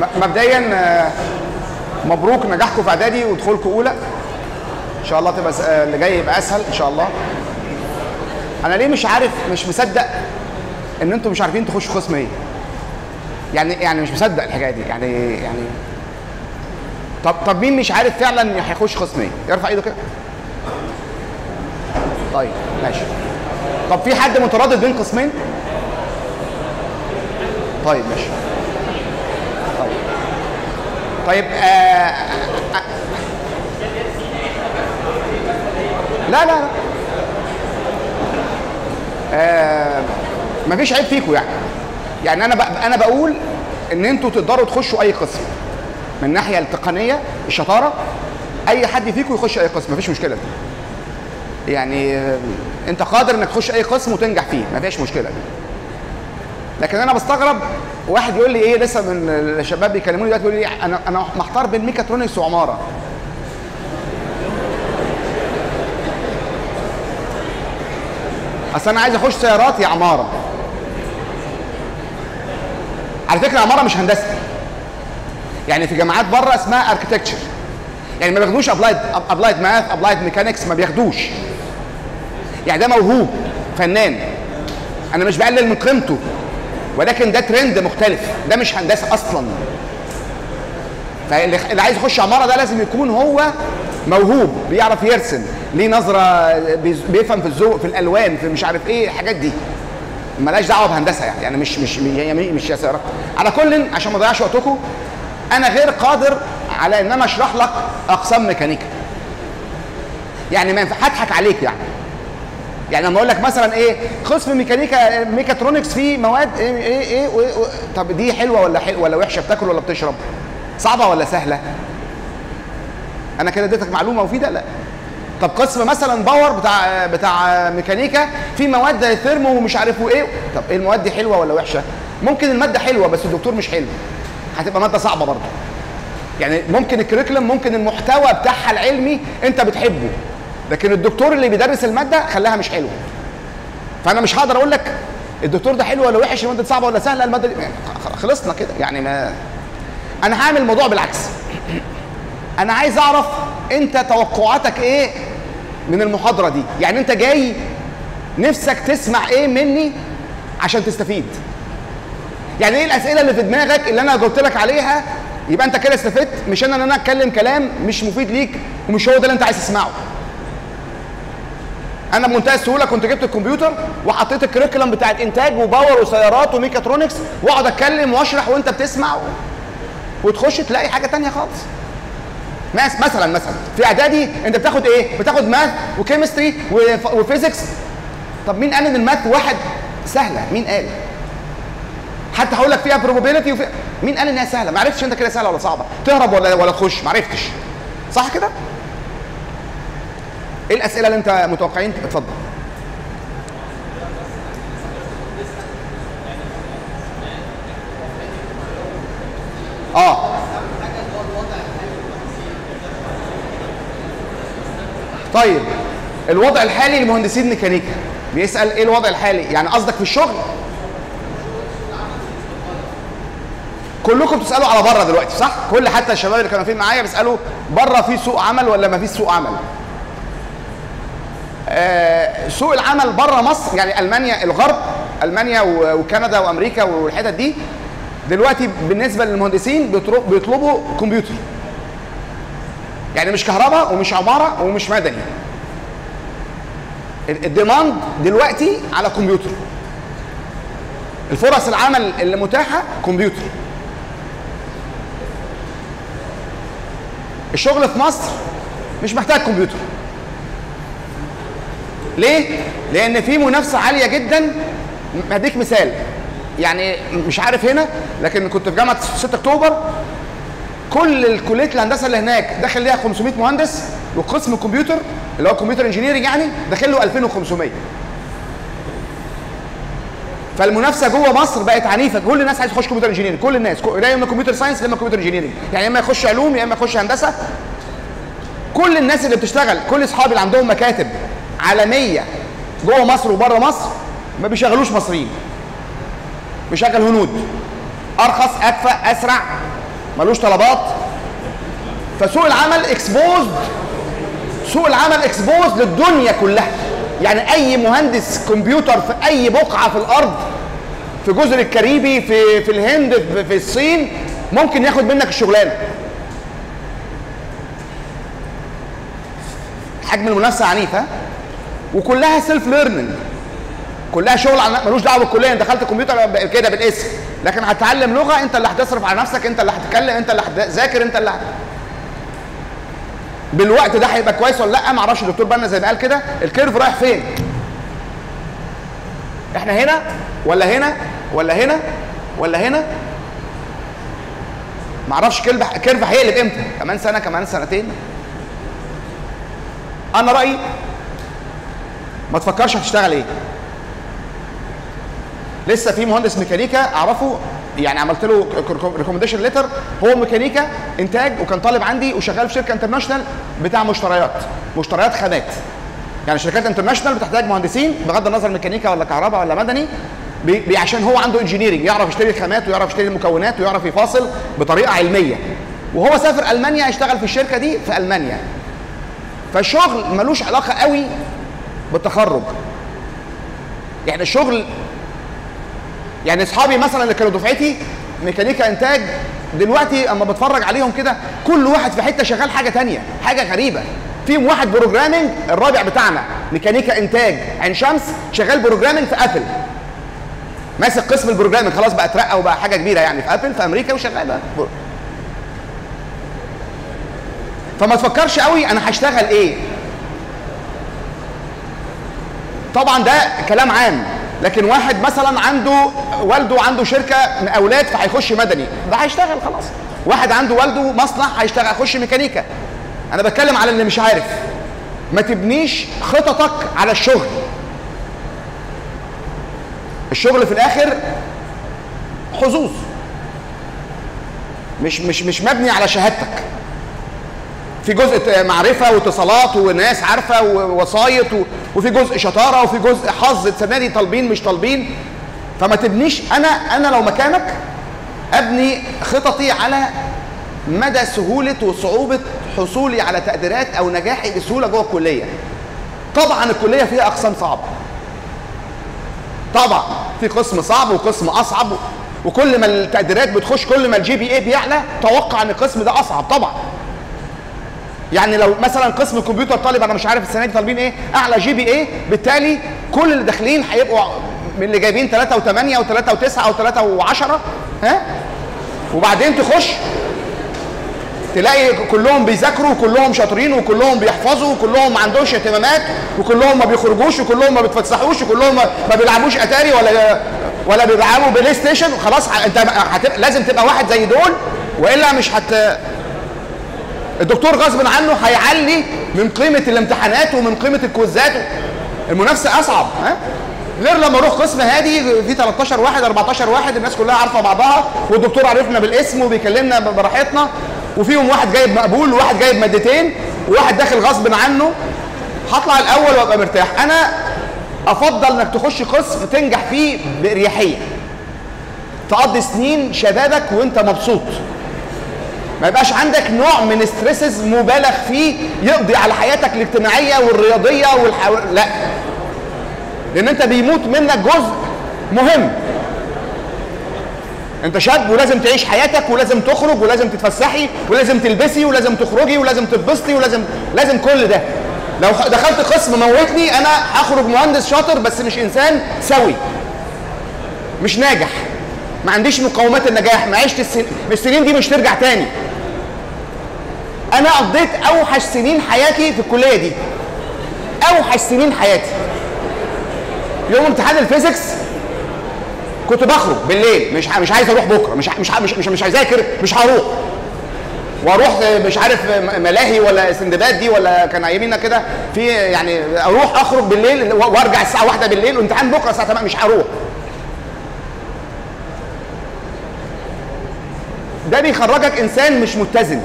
م- مبدئيا آه، مبروك نجاحكم في اعدادي ودخولكم اولى ان شاء الله تبقى س- آه، اللي جاي يبقى اسهل ان شاء الله انا ليه مش عارف مش مصدق ان انتوا مش عارفين تخشوا قسم ايه يعني يعني مش مصدق الحكايه دي يعني يعني طب طب مين مش عارف فعلا هيخش قسم ايه يرفع ايده كده طيب ماشي طب في حد متردد بين قسمين طيب ماشي طيب طيب آه آه لا لا لا آه مفيش عيب فيكم يعني يعني انا بق- انا بقول ان انتوا تقدروا تخشوا اي قسم من الناحيه التقنيه الشطاره اي حد فيكم يخش اي قسم مفيش مشكله يعني آه، انت قادر انك تخش اي قسم وتنجح فيه مفيش مشكله لكن انا بستغرب واحد يقول لي ايه لسه من الشباب بيكلموني دلوقتي يقول لي انا انا محتار بين ميكاترونكس وعماره اصل انا عايز اخش سيارات يا عماره على فكره عماره مش هندسه يعني في جامعات بره اسمها اركتكتشر يعني ما بياخدوش ابلايد ابلايد ماث ابلايد ميكانكس ما بياخدوش يعني ده موهوب فنان انا مش بقلل من قيمته ولكن ده ترند مختلف ده مش هندسه اصلا فاللي اللي عايز يخش عماره ده لازم يكون هو موهوب بيعرف يرسم ليه نظره بيز- بيفهم في الذوق في الالوان في مش عارف ايه الحاجات دي ملهاش دعوه بهندسه يعني يعني مش مش هي مش يا سيارات على كل عشان ما اضيعش وقتكم انا غير قادر على ان انا اشرح لك اقسام ميكانيكا يعني ما ينفع هضحك عليك يعني يعني لما اقول لك مثلا ايه قسم ميكانيكا ميكاترونكس فيه مواد ايه ايه, إيه, إيه, إيه طب دي حلوه ولا حلوه ولا وحشه بتاكل ولا بتشرب صعبه ولا سهله انا كده اديتك معلومه مفيده لا طب قسم مثلا باور بتاع بتاع ميكانيكا في مواد زي ثيرمو ومش عارف ايه طب ايه المواد دي حلوه ولا وحشه ممكن الماده حلوه بس الدكتور مش حلو هتبقى ماده صعبه برضه يعني ممكن الكريكولم ممكن المحتوى بتاعها العلمي انت بتحبه لكن الدكتور اللي بيدرس الماده خلاها مش حلوه فانا مش هقدر اقول لك الدكتور ده حلو ولا وحش الماده دي صعبه ولا سهله الماده دي خلصنا كده يعني ما انا هعمل الموضوع بالعكس انا عايز اعرف انت توقعاتك ايه من المحاضره دي يعني انت جاي نفسك تسمع ايه مني عشان تستفيد يعني ايه الاسئله اللي في دماغك اللي انا قلت لك عليها يبقى انت كده استفدت مش انا ان انا اتكلم كلام مش مفيد ليك ومش هو ده اللي انت عايز تسمعه انا بمنتهى السهوله كنت جبت الكمبيوتر وحطيت الكريكولم بتاعت انتاج وباور وسيارات وميكاترونكس واقعد اتكلم واشرح وانت بتسمع و... وتخش تلاقي حاجه تانية خالص ماس مثلا مثلا في اعدادي انت بتاخد ايه بتاخد ماث وكيمستري وف- وفيزيكس طب مين قال ان الماث واحد سهله مين قال حتى هقول لك فيها probability وفي... مين قال انها سهله ما عرفتش انت كده سهله ولا صعبه تهرب ولا ولا تخش ما عرفتش صح كده ايه الاسئله اللي انت متوقعين اتفضل اه طيب الوضع الحالي لمهندسين ميكانيكا بيسال ايه الوضع الحالي يعني قصدك في الشغل كلكم بتسالوا على بره دلوقتي صح كل حتى الشباب اللي كانوا فين معايا بيسالوا بره في سوق عمل ولا ما فيش سوق عمل آه سوق العمل بره مصر يعني المانيا الغرب المانيا و- وكندا وامريكا والحتت دي دلوقتي بالنسبه للمهندسين بيطلب- بيطلبوا كمبيوتر يعني مش كهرباء ومش عماره ومش مدني ال- الديماند دلوقتي على كمبيوتر الفرص العمل اللي متاحه كمبيوتر الشغل في مصر مش محتاج كمبيوتر ليه؟ لأن في منافسة عالية جدا هديك مثال يعني مش عارف هنا لكن كنت في جامعة 6 أكتوبر كل الكلية الهندسة اللي هناك داخل ليها 500 مهندس وقسم الكمبيوتر اللي هو كمبيوتر انجينيرنج يعني داخل له 2500 فالمنافسه جوه مصر بقت عنيفه كل الناس عايز تخش كمبيوتر انجينيرنج كل الناس كو- يا اما كمبيوتر ساينس يا اما كمبيوتر انجينيرنج يعني يا اما يخش علوم يا اما يخش هندسه كل الناس اللي بتشتغل كل اصحابي اللي عندهم مكاتب عالميه جوه مصر وبره مصر ما بيشغلوش مصريين بيشغل هنود ارخص اكفأ اسرع ملوش طلبات فسوق العمل اكسبوزد سوق العمل اكسبوز للدنيا كلها يعني اي مهندس كمبيوتر في اي بقعه في الارض في جزر الكاريبي في في الهند في, في الصين ممكن ياخد منك الشغلانه حجم المنافسه عنيف ها وكلها سيلف ليرنينج كلها شغل على ملوش دعوه بالكليه انت دخلت كمبيوتر كده بالاسم لكن هتتعلم لغه انت اللي هتصرف على نفسك انت اللي هتتكلم انت اللي هتذاكر انت اللي هت... بالوقت ده هيبقى كويس ولا لا ما اعرفش الدكتور بنا زي ما قال كده الكيرف رايح فين احنا هنا ولا هنا ولا هنا ولا هنا ما اعرفش كيرف كيرف هيقلب امتى كمان سنه كمان سنتين انا رايي ما تفكرش هتشتغل ايه لسه في مهندس ميكانيكا اعرفه يعني عملت له ريكومنديشن ليتر هو ميكانيكا انتاج وكان طالب عندي وشغال في شركه انترناشونال بتاع مشتريات مشتريات خامات يعني شركات انترناشونال بتحتاج مهندسين بغض النظر ميكانيكا ولا كهرباء ولا مدني بي بي عشان هو عنده انجينيرنج يعرف يشتري الخامات ويعرف يشتري المكونات ويعرف يفاصل بطريقه علميه وهو سافر المانيا يشتغل في الشركه دي في المانيا فالشغل ملوش علاقه قوي بالتخرج يعني الشغل يعني اصحابي مثلا اللي كانوا دفعتي ميكانيكا انتاج دلوقتي اما بتفرج عليهم كده كل واحد في حته شغال حاجه تانية حاجه غريبه فيهم واحد بروجرامنج الرابع بتاعنا ميكانيكا انتاج عين شمس شغال بروجرامنج في ابل ماسك قسم البروجرامنج خلاص بقى اترقى وبقى حاجه كبيره يعني في ابل في امريكا وشغال فما تفكرش قوي انا هشتغل ايه طبعا ده كلام عام لكن واحد مثلا عنده والده عنده شركه مقاولات فهيخش مدني ده هيشتغل خلاص واحد عنده والده مصنع هيشتغل هيخش ميكانيكا انا بتكلم على اللي مش عارف ما تبنيش خططك على الشغل الشغل في الاخر حظوظ مش مش مش مبني على شهادتك في جزء معرفه واتصالات وناس عارفه ووسايط وفي جزء شطاره وفي جزء حظ السنه دي طالبين مش طالبين فما تبنيش انا انا لو مكانك ابني خططي على مدى سهوله وصعوبه حصولي على تقديرات او نجاحي بسهوله جوه الكليه طبعا الكليه فيها اقسام صعبه طبعا في قسم صعب وقسم اصعب وكل ما التقديرات بتخش كل ما الجي بي اي بيعلى توقع ان القسم ده اصعب طبعا يعني لو مثلا قسم الكمبيوتر طالب انا مش عارف السنه دي طالبين ايه اعلى جي بي اي بالتالي كل اللي داخلين هيبقوا من اللي جايبين 3 و8 و3 و9 او 3 و10 ها وبعدين تخش تلاقي كلهم بيذاكروا وكلهم شاطرين وكلهم بيحفظوا وكلهم ما عندهمش اهتمامات وكلهم ما بيخرجوش وكلهم ما بيتفسحوش وكلهم ما بيلعبوش اتاري ولا ولا بيلعبوا بلاي ستيشن وخلاص انت هتبقى لازم تبقى واحد زي دول والا مش هت الدكتور غصب عنه هيعلي من قيمه الامتحانات ومن قيمه الكوزات المنافسه اصعب ها غير لما اروح قسم هادي في 13 واحد 14 واحد الناس كلها عارفه بعضها والدكتور عرفنا بالاسم وبيكلمنا براحتنا وفيهم واحد جايب مقبول وواحد جايب مادتين وواحد داخل غصب عنه هطلع الاول وابقى مرتاح انا افضل انك تخش قسم تنجح فيه باريحيه تقضي سنين شبابك وانت مبسوط ما يبقاش عندك نوع من ستريسز مبالغ فيه يقضي على حياتك الاجتماعيه والرياضيه والحو... لا لان انت بيموت منك جزء مهم انت شاب ولازم تعيش حياتك ولازم تخرج ولازم تتفسحي ولازم تلبسي ولازم تخرجي ولازم تتبسطي ولازم لازم كل ده لو دخلت قسم موتني انا هخرج مهندس شاطر بس مش انسان سوي مش ناجح ما عنديش مقومات النجاح ما عشت السن... السنين دي مش ترجع تاني انا قضيت اوحش سنين حياتي في الكليه دي اوحش سنين حياتي يوم امتحان الفيزيكس كنت بخرج بالليل مش مش عايز اروح بكره مش مش مش مش, مش هذاكر مش هروح واروح مش عارف ملاهي ولا سندباد دي ولا كان ايامينا كده في يعني اروح اخرج بالليل وارجع الساعه واحدة بالليل وامتحان بكره الساعه 8 مش هروح ده بيخرجك انسان مش متزن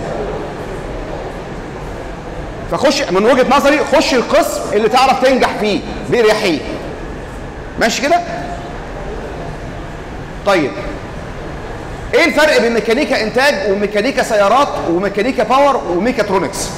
فخش من وجهه نظري خش القسم اللي تعرف تنجح فيه باريحيه ماشي كده طيب ايه الفرق بين ميكانيكا انتاج وميكانيكا سيارات وميكانيكا باور وميكاترونكس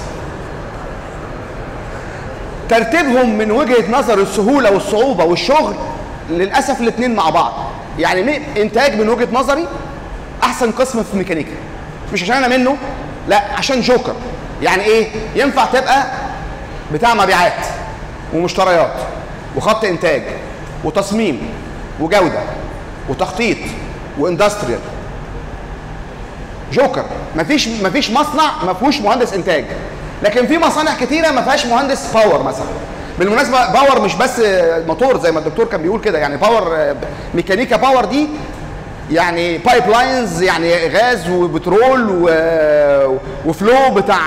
ترتيبهم من وجهه نظر السهوله والصعوبه والشغل للاسف الاثنين مع بعض يعني مي- انتاج من وجهه نظري احسن قسم في ميكانيكا مش عشان انا منه لا عشان جوكر يعني ايه ينفع تبقى بتاع مبيعات ومشتريات وخط انتاج وتصميم وجوده وتخطيط واندستريال جوكر مفيش مفيش مصنع ما فيهوش مهندس انتاج لكن في مصانع كتيره ما فيهاش مهندس باور مثلا بالمناسبه باور مش بس موتور زي ما الدكتور كان بيقول كده يعني باور ميكانيكا باور دي يعني بايب لاينز يعني غاز وبترول و... وفلو بتاع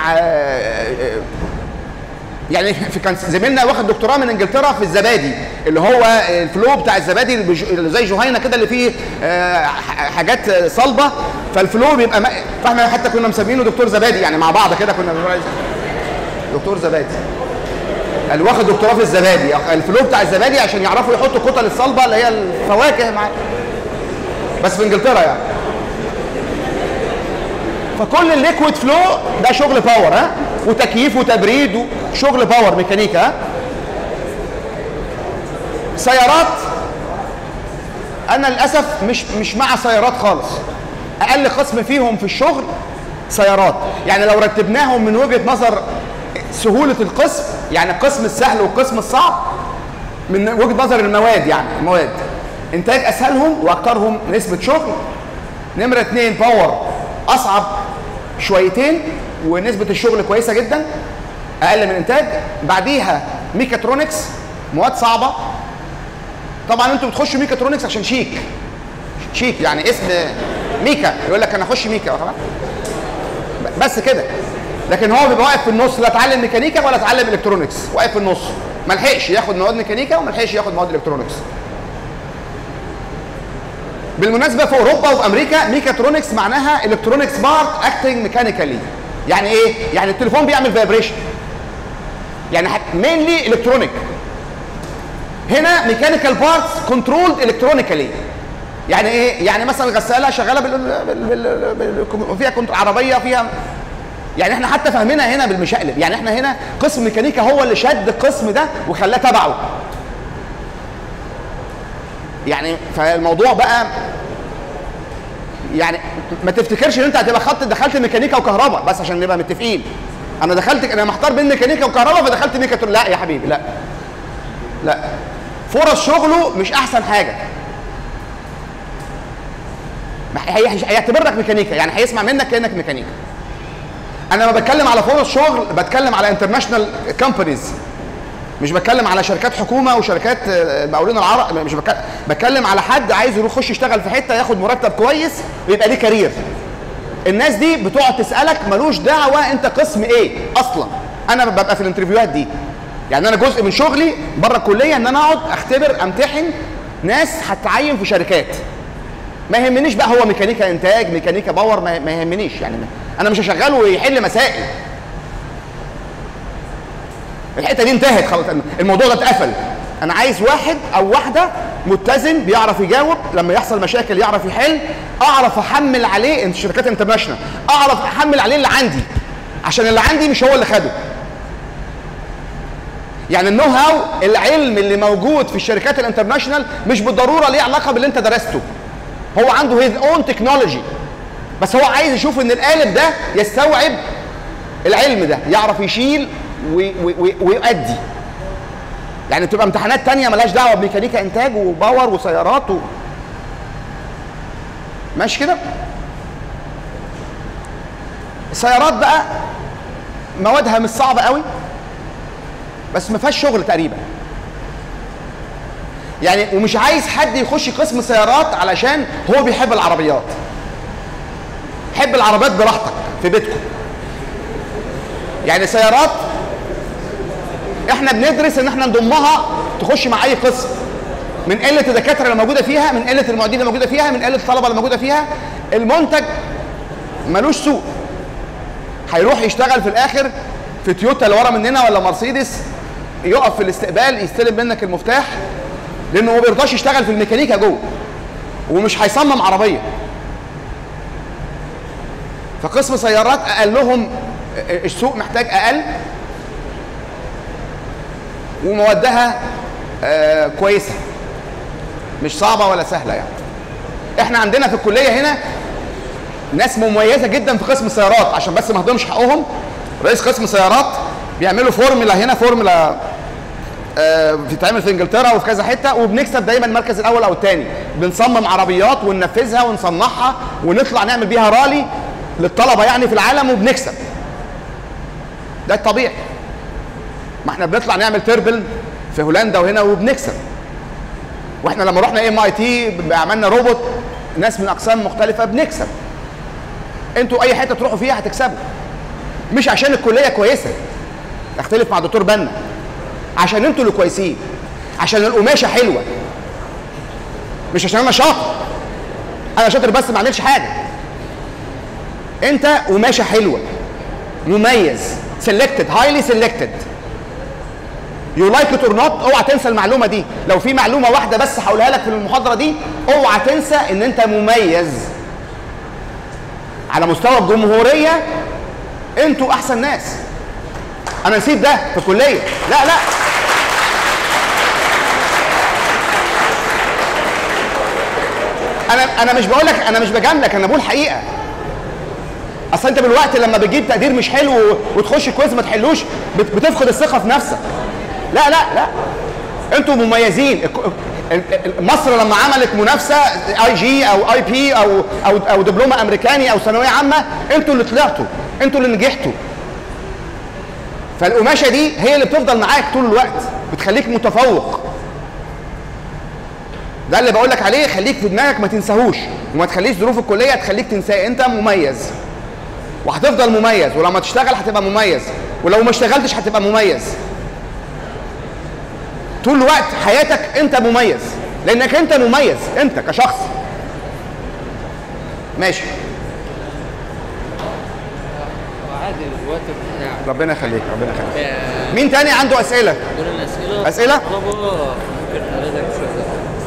يعني في كان زميلنا واخد دكتوراه من انجلترا في الزبادي اللي هو الفلو بتاع الزبادي اللي بج- اللي زي جهينه كده اللي فيه آه، ح- حاجات صلبه فالفلو بيبقى ما- فاحنا حتى كنا مسمينه دكتور زبادي يعني مع بعض كده كنا بنقول عليه دكتور زبادي اللي واخد دكتوراه في الزبادي الفلو بتاع الزبادي عشان يعرفوا يحطوا كتل الصلبه اللي هي الفواكه مع بس في انجلترا يعني فكل الليكويد فلو ده شغل باور ها وتكييف وتبريد وشغل باور ميكانيكا ها سيارات انا للاسف مش مش مع سيارات خالص اقل قسم فيهم في الشغل سيارات يعني لو رتبناهم من وجهه نظر سهوله القسم يعني القسم السهل والقسم الصعب من وجهه نظر المواد يعني المواد انتاج اسهلهم واكثرهم نسبه شغل نمره اثنين باور اصعب شويتين ونسبه الشغل كويسه جدا اقل من انتاج بعديها ميكاترونكس مواد صعبه طبعا انتوا بتخشوا ميكاترونكس عشان شيك شيك يعني اسم ميكا يقول لك انا اخش ميكا خلاص بس كده لكن هو بيبقى واقف في النص لا اتعلم ميكانيكا ولا اتعلم الكترونكس واقف في النص ما لحقش ياخد مواد ميكانيكا وما لحقش ياخد مواد الكترونكس بالمناسبه في اوروبا وفي امريكا ميكاترونكس معناها الكترونكس بارت اكتنج ميكانيكالي يعني ايه يعني التليفون بيعمل فايبريشن يعني مينلي الكترونيك هنا ميكانيكال بارتس كنترولد الكترونيكالي يعني ايه يعني مثلا الغساله شغاله بال, بال... بال... بال... فيها كنت عربيه فيها يعني احنا حتى فاهمينها هنا بالمشقلب يعني احنا هنا قسم ميكانيكا هو اللي شد القسم ده وخلاه تبعه يعني فالموضوع بقى يعني ما تفتكرش ان انت هتبقى خط دخلت ميكانيكا وكهرباء بس عشان نبقى متفقين انا دخلت انا محتار بين ميكانيكا وكهرباء فدخلت ميكاترون لا يا حبيبي لا لا فرص شغله مش احسن حاجه هي- هيعتبرك ميكانيكا يعني هيسمع منك كانك ميكانيكا انا لما بتكلم على فرص شغل بتكلم على انترناشونال كومبانيز مش بتكلم على شركات حكومه وشركات آه، مقاولين العرب مش بتكلم بتكلم على حد عايز يروح يخش يشتغل في حته ياخد مرتب كويس ويبقى ليه كارير الناس دي بتقعد تسالك ملوش دعوه انت قسم ايه اصلا انا ببقى في الانترفيوهات دي يعني انا جزء من شغلي بره الكليه ان انا اقعد اختبر امتحن ناس هتعين في شركات ما يهمنيش بقى هو ميكانيكا انتاج ميكانيكا باور ما ما يهمنيش يعني انا مش هشغله يحل مسائل الحته دي انتهت خلاص الموضوع ده اتقفل انا عايز واحد او واحده متزن بيعرف يجاوب لما يحصل مشاكل يعرف يحل اعرف احمل عليه انت شركات انترناشونال اعرف احمل عليه اللي عندي عشان اللي عندي مش هو اللي خده يعني النو هاو العلم اللي موجود في الشركات الانترناشونال مش بالضروره ليه علاقه باللي انت درسته هو عنده هيز اون تكنولوجي بس هو عايز يشوف ان القالب ده يستوعب العلم ده يعرف يشيل وي- وي- وي- ويؤدي يعني بتبقى امتحانات تانية ملهاش دعوه بميكانيكا انتاج وباور وسيارات و... ماشي كده السيارات بقى موادها مش صعبه قوي بس ما فيهاش شغل تقريبا يعني ومش عايز حد يخش قسم سيارات علشان هو بيحب العربيات حب العربيات براحتك في بيتكم يعني سيارات احنا بندرس ان احنا نضمها تخش مع اي قسم من قله الدكاتره اللي موجوده فيها من قله المعيدين اللي موجوده فيها من قله الطلبه اللي موجوده فيها المنتج ملوش سوق هيروح يشتغل في الاخر في تويوتا اللي ورا مننا ولا مرسيدس يقف في الاستقبال يستلم منك المفتاح لانه ما بيرضاش يشتغل في الميكانيكا جوه ومش هيصمم عربيه فقسم سيارات اقلهم السوق محتاج اقل وموادها آه كويسه مش صعبه ولا سهله يعني احنا عندنا في الكليه هنا ناس مميزه جدا في قسم السيارات عشان بس ما اهضمش حقهم رئيس قسم سيارات بيعملوا فورمولا هنا فورمولا آه بتتعمل في انجلترا وفي كذا حته وبنكسب دايما المركز الاول او الثاني بنصمم عربيات وننفذها ونصنعها ونطلع نعمل بيها رالي للطلبه يعني في العالم وبنكسب ده الطبيعي ما احنا بنطلع نعمل تربل في هولندا وهنا وبنكسب واحنا لما رحنا ام اي تي عملنا روبوت ناس من اقسام مختلفه بنكسب انتوا اي حته تروحوا فيها هتكسبوا مش عشان الكليه كويسه اختلف مع دكتور بنا عشان انتوا اللي كويسين عشان القماشه حلوه مش عشان انا شاطر انا شاطر بس ما اعملش حاجه انت قماشه حلوه مميز سيلكتد هايلي سيلكتد يو لايك ات اور نوت اوعى تنسى المعلومه دي لو في معلومه واحده بس هقولها لك في المحاضره دي اوعى تنسى ان انت مميز على مستوى الجمهوريه انتوا احسن ناس انا نسيت ده في الكليه لا لا انا انا مش بقول لك انا مش بجاملك انا بقول حقيقه اصل انت بالوقت لما بتجيب تقدير مش حلو وتخش كويز ما تحلوش بتفقد الثقه في نفسك لا لا لا انتوا مميزين مصر لما عملت منافسه اي جي او اي بي او او او دبلومه امريكاني او ثانويه عامه انتوا اللي طلعتوا انتوا اللي نجحتوا فالقماشه دي هي اللي بتفضل معاك طول الوقت بتخليك متفوق ده اللي بقول لك عليه خليك في دماغك ما تنساهوش وما تخليش ظروف الكليه تخليك تنساه انت مميز وهتفضل مميز ولما تشتغل هتبقى مميز ولو ما اشتغلتش هتبقى مميز طول الوقت حياتك انت مميز لانك انت مميز انت كشخص ماشي عادي الوقت بتاع ربنا يخليك ربنا يخليك مين تاني عنده اسئله دول الاسئله أسئلة؟ طلبه ممكن حضرتك شويه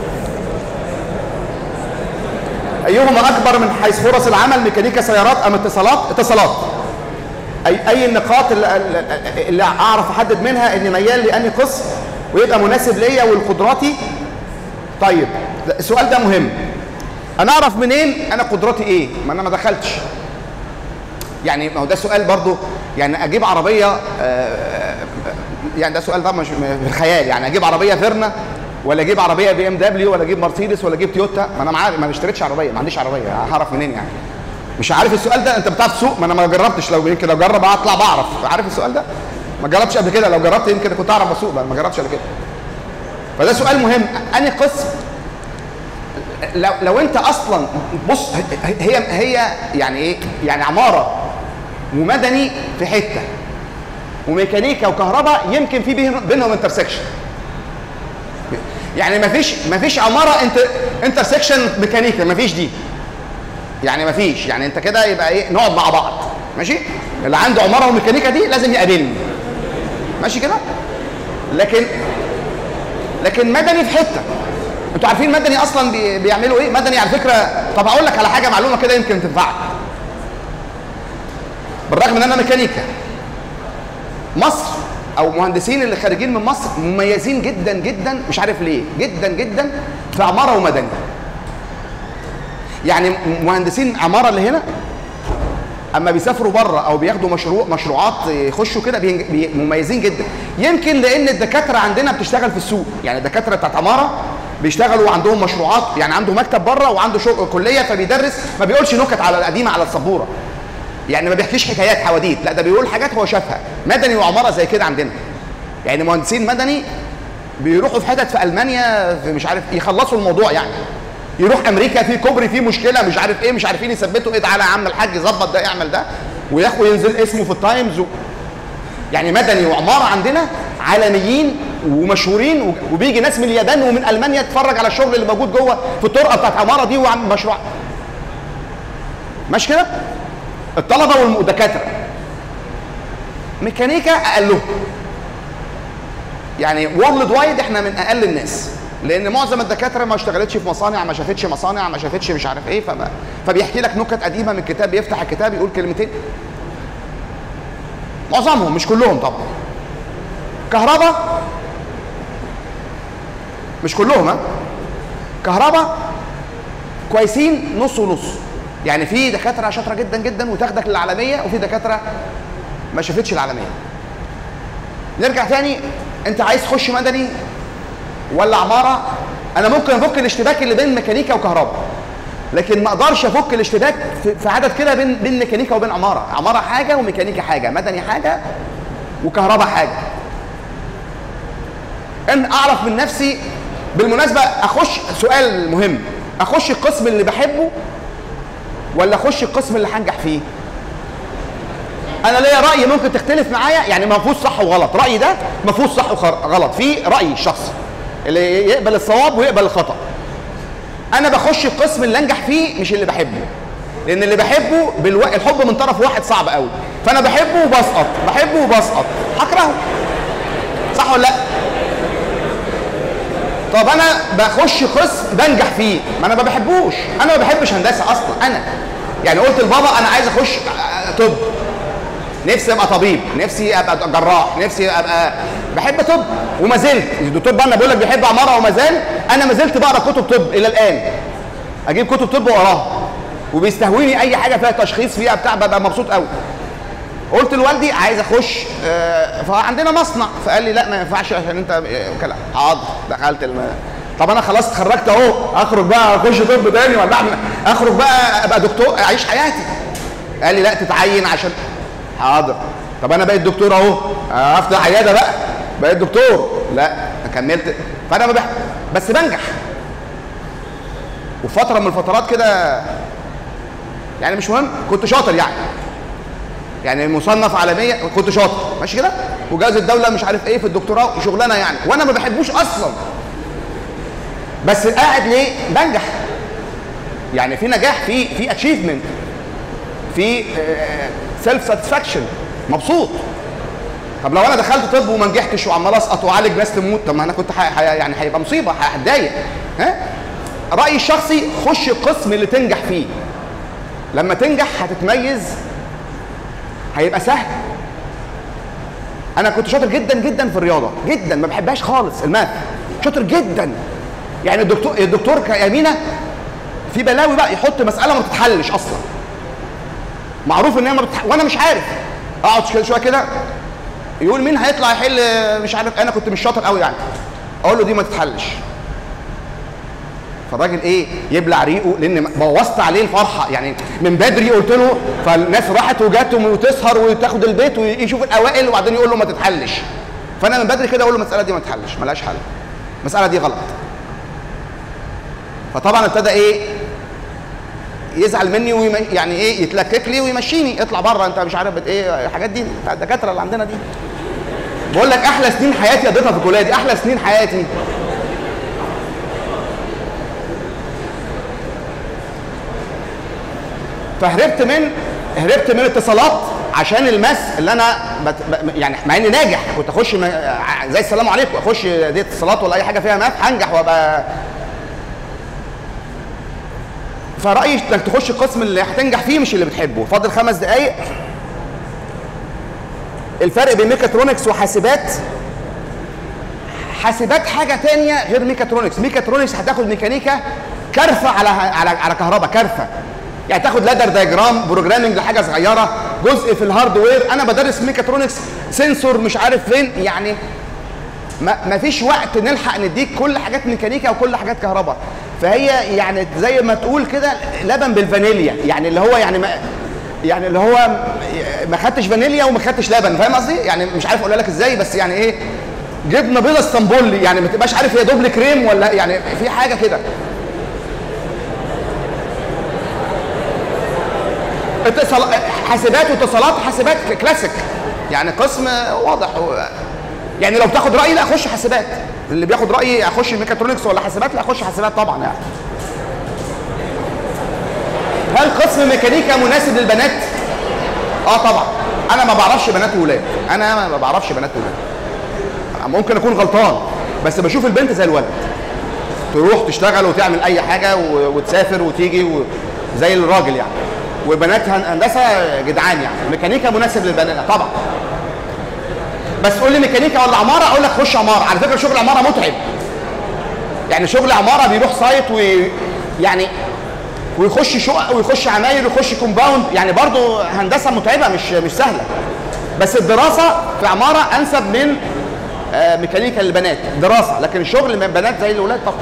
ايهما اكبر من حيث فرص العمل ميكانيكا سيارات ام اتصالات اتصالات اي اي النقاط اللي, اللي اعرف احدد منها اني ميال لاني قسم ويبقى مناسب ليا ولقدراتي طيب السؤال ده مهم انا اعرف منين انا قدراتي ايه ما انا ما دخلتش يعني ما هو ده سؤال برضو يعني اجيب عربيه آه، يعني ده سؤال طبعا مش في الخيال يعني اجيب عربيه فيرنا ولا اجيب عربيه بي ام دبليو ولا اجيب مرسيدس ولا اجيب تويوتا ما انا معايا ما أنا اشتريتش عربيه ما عنديش عربيه هعرف منين يعني مش عارف السؤال ده انت بتعرف تسوق ما انا ما جربتش لو يمكن لو جرب اطلع بعرف عارف السؤال ده ما جربتش قبل كده لو جربت يمكن كنت اعرف اسوق بقى ما جربتش قبل كده فده سؤال مهم انهي قسم لو لو انت اصلا بص هي هي يعني ايه يعني عماره ومدني في حته وميكانيكا وكهرباء يمكن في بين- بينهم انترسكشن يعني مفيش مفيش عماره انت انترسكشن ميكانيكا مفيش دي يعني مفيش يعني انت كده يبقى ايه نقعد مع بعض ماشي اللي عنده عماره وميكانيكا دي لازم يقابلني ماشي كده لكن لكن مدني في حته انتوا عارفين مدني اصلا بي- بيعملوا ايه مدني على فكره طب اقول لك على حاجه معلومه كده يمكن تنفعك بالرغم ان انا ميكانيكا مصر او مهندسين اللي خارجين من مصر مميزين جدا جدا مش عارف ليه جدا جدا في عماره ومدني يعني م- مهندسين عماره اللي هنا اما بيسافروا بره او بياخدوا مشروع مشروعات يخشوا كده بينج- بي- مميزين جدا يمكن لان الدكاتره عندنا بتشتغل في السوق يعني الدكاتره بتاعت عماره بيشتغلوا وعندهم مشروعات يعني عنده مكتب بره وعنده شغل كليه فبيدرس ما بيقولش نكت على القديمه على السبوره يعني ما بيحكيش حكايات حواديت لا ده بيقول حاجات هو شافها مدني وعماره زي كده عندنا يعني مهندسين مدني بيروحوا في حتت في المانيا في مش عارف يخلصوا الموضوع يعني يروح امريكا في كوبري فيه مشكله مش عارف ايه مش عارفين يثبتوا ايه تعالى يا عم الحاج ظبط ده اعمل ده وياخد ينزل اسمه في التايمز و... يعني مدني وعماره عندنا عالميين ومشهورين و- وبيجي ناس من اليابان ومن المانيا تتفرج على الشغل اللي موجود جوه في الطرقه بتاعت عماره دي وعم مشروع ماشي كده الطلبه والدكاتره ميكانيكا اقلهم يعني وورلد وايد احنا من اقل الناس لان معظم الدكاتره ما اشتغلتش في مصانع ما شافتش مصانع ما شافتش مش عارف ايه فما فبيحكي لك نكت قديمه من الكتاب بيفتح الكتاب يقول كلمتين معظمهم مش كلهم طبعا كهرباء مش كلهم ها كهرباء كويسين نص ونص يعني في دكاتره شاطره جدا جدا وتاخدك للعالميه وفي دكاتره ما شافتش العالميه نرجع تاني انت عايز تخش مدني ولا عماره انا ممكن افك الاشتباك اللي بين ميكانيكا وكهرباء لكن ما اقدرش افك الاشتباك في في عدد كده بين بين ميكانيكا وبين عماره عماره حاجه وميكانيكا حاجه مدني حاجه وكهرباء حاجه ان اعرف من نفسي بالمناسبه اخش سؤال مهم اخش القسم اللي بحبه ولا اخش القسم اللي هنجح فيه انا ليا راي ممكن تختلف معايا يعني ما فيهوش صح وغلط رايي ده ما فيهوش صح وغلط في رايي الشخصي اللي يقبل الصواب ويقبل الخطا انا بخش القسم اللي انجح فيه مش اللي بحبه لان اللي بحبه بالو... الحب من طرف واحد صعب قوي فانا بحبه وبسقط بحبه وبسقط هكرهه صح ولا لا طب انا بخش قسم بنجح فيه ما انا ما بحبوش انا ما بحبش هندسه اصلا انا يعني قلت لبابا انا عايز اخش طب نفسي ابقى طبيب نفسي ابقى جراح نفسي ابقى بحب طب وما زلت الدكتور بنا بيقول لك بيحب عماره وما زال انا ما زلت بقرا كتب طب الى الان اجيب كتب طب واقراها وبيستهويني اي حاجه فيها تشخيص فيها بتاع ببقى مبسوط قوي قلت لوالدي عايز اخش آه فعندنا مصنع فقال لي لا ما ينفعش عشان انت كلام حاضر دخلت الم... طب انا خلاص اتخرجت اهو اخرج بقى اخش طب تاني ولا اعمل اخرج بقى ابقى دكتور اعيش حياتي قال لي لا تتعين عشان حاضر طب انا بقيت دكتور اهو افتح عياده بقى بقيت دكتور لا كملت فانا بح... بس بنجح وفتره من الفترات كده يعني مش مهم كنت شاطر يعني يعني مصنف عالميه كنت شاطر ماشي كده وجائزه الدوله مش عارف ايه في الدكتوراه وشغلانه يعني وانا ما بحبوش اصلا بس قاعد ليه بنجح يعني في نجاح في في اتشيفمنت في سيلف ساتسفاكشن مبسوط طب لو انا دخلت طب وما نجحتش وعمال اسقط واعالج ناس تموت طب ما انا كنت حي... يعني هيبقى مصيبه هتضايق ها رايي الشخصي خش القسم اللي تنجح فيه لما تنجح هتتميز هيبقى سهل انا كنت شاطر جدا جدا في الرياضه جدا ما بحبهاش خالص الماث شاطر جدا يعني الدكتور الدكتور كيمينه في بلاوي بقى يحط مساله ما بتتحلش اصلا معروف ان هي ما بتح... وانا مش عارف اقعد كده شويه كده يقول مين هيطلع يحل مش عارف انا كنت مش شاطر قوي يعني اقول له دي ما تتحلش فالراجل ايه يبلع ريقه لان بوظت عليه الفرحه يعني من بدري قلت له فالناس راحت وجت وتسهر وتاخد البيت ويشوف الاوائل وبعدين يقول له ما تتحلش فانا من بدري كده اقول له المساله دي ما تتحلش ملهاش حل المساله دي غلط فطبعا ابتدى ايه يزعل مني ويم... يعني ايه يتلكك لي ويمشيني اطلع بره انت مش عارف ايه الحاجات دي بتاع الدكاتره اللي عندنا دي بقول لك احلى سنين حياتي قضيتها في الكليه دي احلى سنين حياتي فهربت من هربت من اتصالات عشان الماس اللي انا بت... يعني مع اني ناجح كنت اخش م... زي السلام عليكم اخش دي اتصالات ولا اي حاجه فيها ماس هنجح وابقى فرايي انك تخش القسم اللي هتنجح فيه مش اللي بتحبه فاضل خمس دقايق الفرق بين ميكاترونكس وحاسبات حاسبات حاجه تانية غير ميكاترونكس ميكاترونكس هتاخد ميكانيكا كرفه على على على كهرباء كرفه يعني تاخد لادر دايجرام بروجرامنج لحاجه صغيره جزء في الهاردوير انا بدرس ميكاترونكس سنسور مش عارف فين يعني ما, ما فيش وقت نلحق نديك كل حاجات ميكانيكا وكل حاجات كهرباء فهي يعني زي ما تقول كده لبن بالفانيليا يعني اللي هو يعني ما يعني اللي هو ما خدتش فانيليا وما خدتش لبن فاهم قصدي يعني مش عارف اقولها لك ازاي بس يعني ايه جبنه بيضه اسطنبولي يعني ما تبقاش عارف هي دوبل كريم ولا يعني في حاجه كده اتصال حاسبات واتصالات حاسبات كلاسيك يعني قسم واضح يعني لو بتاخد رايي لا اخش حاسبات اللي بياخد رايي اخش ميكاترونكس ولا حاسبات لا اخش حاسبات طبعا يعني هل قسم ميكانيكا مناسب للبنات اه طبعا انا ما بعرفش بنات وولاد انا ما بعرفش بنات وولاد ممكن اكون غلطان بس بشوف البنت زي الولد تروح تشتغل وتعمل اي حاجه وتسافر وتيجي و... زي الراجل يعني وبنات هن- هندسه جدعان يعني ميكانيكا مناسب للبنات طبعا بس قول لي ميكانيكا ولا عماره اقول لك خش عماره على فكره شغل عماره متعب يعني شغل عماره بيروح سايت وي يعني ويخش شقق ويخش عماير ويخش كومباوند يعني برضه هندسه متعبه مش مش سهله بس الدراسه في عماره انسب من آه، ميكانيكا للبنات دراسه لكن الشغل من بنات زي الاولاد طبعا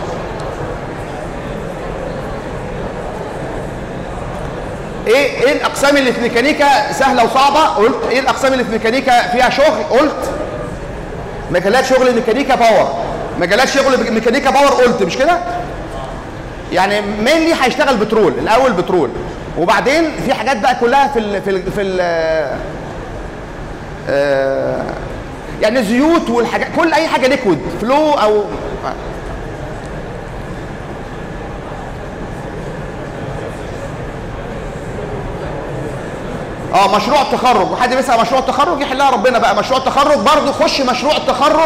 ايه ايه الاقسام اللي في ميكانيكا سهله وصعبه قلت ايه الاقسام اللي في ميكانيكا فيها شغل قلت مجالات شغل ميكانيكا باور مجالات شغل ميكانيكا باور قلت مش كده يعني مينلي هيشتغل بترول الاول بترول وبعدين في حاجات بقى كلها في ال في ال في ال آه، يعني زيوت والحاجات كل اي حاجه ليكويد فلو او اه مشروع التخرج وحد بيسال مشروع التخرج يحلها ربنا بقى مشروع التخرج برضه خش مشروع التخرج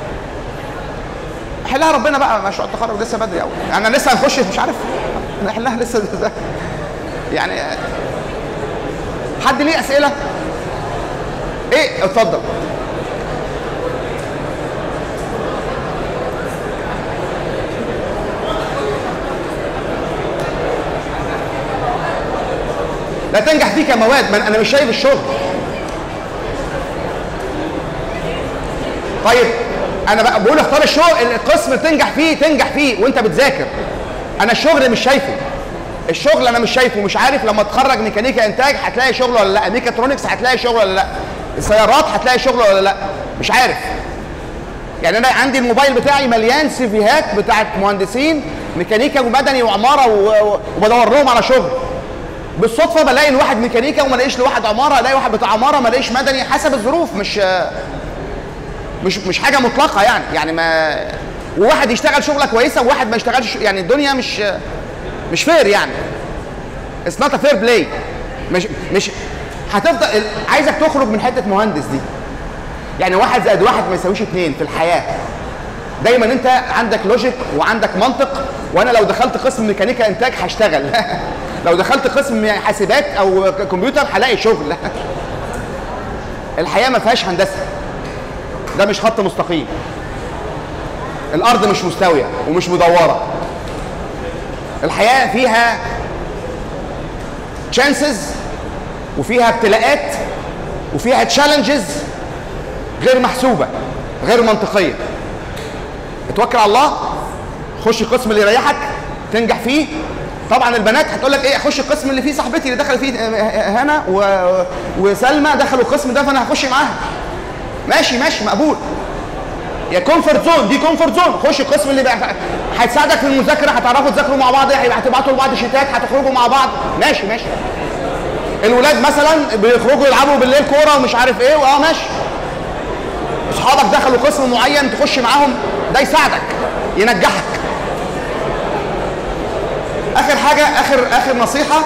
حلها ربنا بقى مشروع التخرج لسه بدري قوي يعني انا لسه هنخش مش عارف نحلها لسه يعني حد ليه اسئله ايه اتفضل لا تنجح فيه كمواد ما انا مش شايف الشغل طيب انا بقى بقول اختار الشغل القسم تنجح فيه تنجح فيه وانت بتذاكر انا الشغل مش شايفه الشغل انا مش شايفه مش عارف لما تخرج ميكانيكا انتاج هتلاقي شغل ولا لا ميكاترونكس هتلاقي شغل ولا لا السيارات هتلاقي شغل ولا لا مش عارف يعني انا عندي الموبايل بتاعي مليان سيفيهات بتاعت مهندسين ميكانيكا ومدني وعماره و- و- وبدور لهم على شغل بالصدفه بلاقي الواحد ميكانيكا وما الاقيش لواحد عماره الاقي واحد بتاع عماره ما الاقيش مدني حسب الظروف مش مش مش حاجه مطلقه يعني يعني ما وواحد يشتغل شغله كويسه وواحد ما يشتغلش يعني الدنيا مش مش فير يعني اتس نوت فير بلاي مش مش هتفضل عايزك تخرج من حته مهندس دي يعني واحد زائد واحد ما يساويش اتنين في الحياه دايما انت عندك لوجيك وعندك منطق وانا لو دخلت قسم ميكانيكا انتاج هشتغل لو دخلت قسم حاسبات او كمبيوتر هلاقي شغل الحياه ما فيهاش هندسه ده مش خط مستقيم الارض مش مستويه ومش مدوره الحياه فيها تشانسز وفيها ابتلاءات وفيها تشالنجز غير محسوبه غير منطقيه اتوكل على الله خش القسم اللي يريحك تنجح فيه طبعا البنات هتقول لك ايه خش القسم اللي فيه صاحبتي اللي دخل فيه هنا و... وسلمى دخلوا القسم ده فانا هخش معاها ماشي ماشي مقبول يا كومفورت زون دي كومفورت زون خش القسم اللي بقى هتساعدك في المذاكره هتعرفوا تذاكروا مع بعض هتبعتوا لبعض شيتات هتخرجوا مع بعض ماشي ماشي الولاد مثلا بيخرجوا يلعبوا بالليل كوره ومش عارف ايه واه ماشي اصحابك دخلوا قسم معين تخش معاهم ده يساعدك ينجحك اخر حاجه اخر اخر نصيحه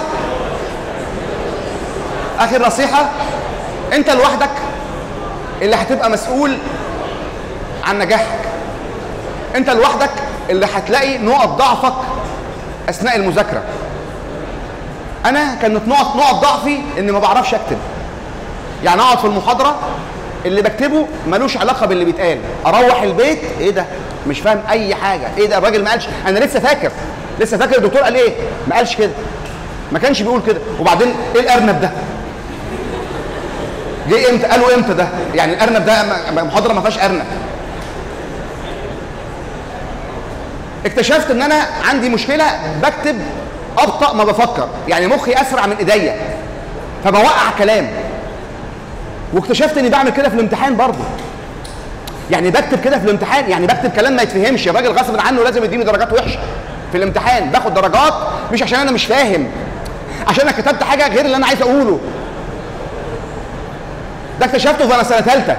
اخر نصيحه انت لوحدك اللي هتبقى مسؤول عن نجاحك انت لوحدك اللي هتلاقي نقط ضعفك اثناء المذاكره انا كانت نقط نقط ضعفي اني ما بعرفش اكتب يعني اقعد في المحاضره اللي بكتبه ملوش علاقه باللي بيتقال اروح البيت ايه ده مش فاهم اي حاجه ايه ده الراجل ما قالش انا لسه فاكر لسه فاكر الدكتور قال ايه ما قالش كده ما كانش بيقول كده وبعدين ايه الارنب ده جه امتى قالوا امتى ده يعني الارنب ده محاضره ما فيهاش ارنب اكتشفت ان انا عندي مشكله بكتب ابطا ما بفكر يعني مخي اسرع من ايديا فبوقع كلام واكتشفت اني بعمل كده في الامتحان برضه يعني بكتب كده في الامتحان يعني بكتب كلام ما يتفهمش الراجل غصب عنه لازم يديني درجات وحشه في الامتحان باخد درجات مش عشان انا مش فاهم عشان انا كتبت حاجه غير اللي انا عايز اقوله ده اكتشفته وانا سنه ثالثه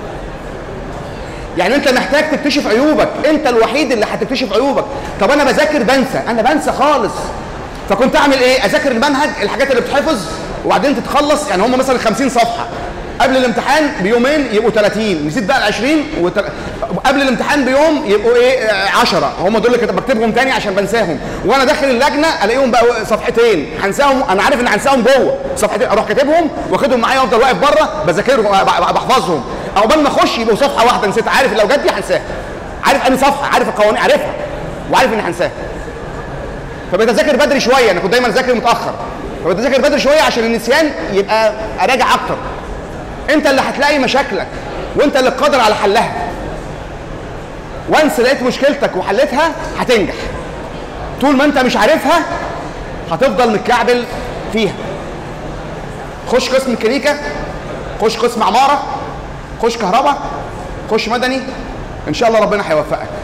يعني انت محتاج تكتشف عيوبك انت الوحيد اللي هتكتشف عيوبك طب انا بذاكر بنسى انا بنسى خالص فكنت اعمل ايه اذاكر المنهج الحاجات اللي بتحفظ وبعدين تتخلص يعني هم مثلا 50 صفحه قبل الامتحان بيومين يبقوا 30 نسيت بقى ال 20 وت... قبل الامتحان بيوم يبقوا ايه 10 هم دول اللي كنت بكتبهم تاني عشان بنساهم وانا داخل اللجنه الاقيهم بقى صفحتين هنساهم انا عارف ان هنساهم جوه صفحتين اروح كاتبهم واخدهم معايا وافضل واقف بره بذاكرهم ب- ب- بحفظهم عقبال ما اخش يبقوا صفحه واحده نسيت عارف لو جت دي هنساها عارف انهي صفحه عارف القوانين عارفها وعارف اني هنساها فبقيت اذاكر بدري شويه انا كنت دايما اذاكر متاخر فبقيت اذاكر بدري شويه عشان النسيان يبقى اراجع اكتر انت اللي هتلاقي مشاكلك وانت اللي قادر على حلها وانس لقيت مشكلتك وحلتها هتنجح طول ما انت مش عارفها هتفضل متكعبل فيها خش قسم ميكانيكا خش قسم عماره خش كهرباء خش مدني ان شاء الله ربنا هيوفقك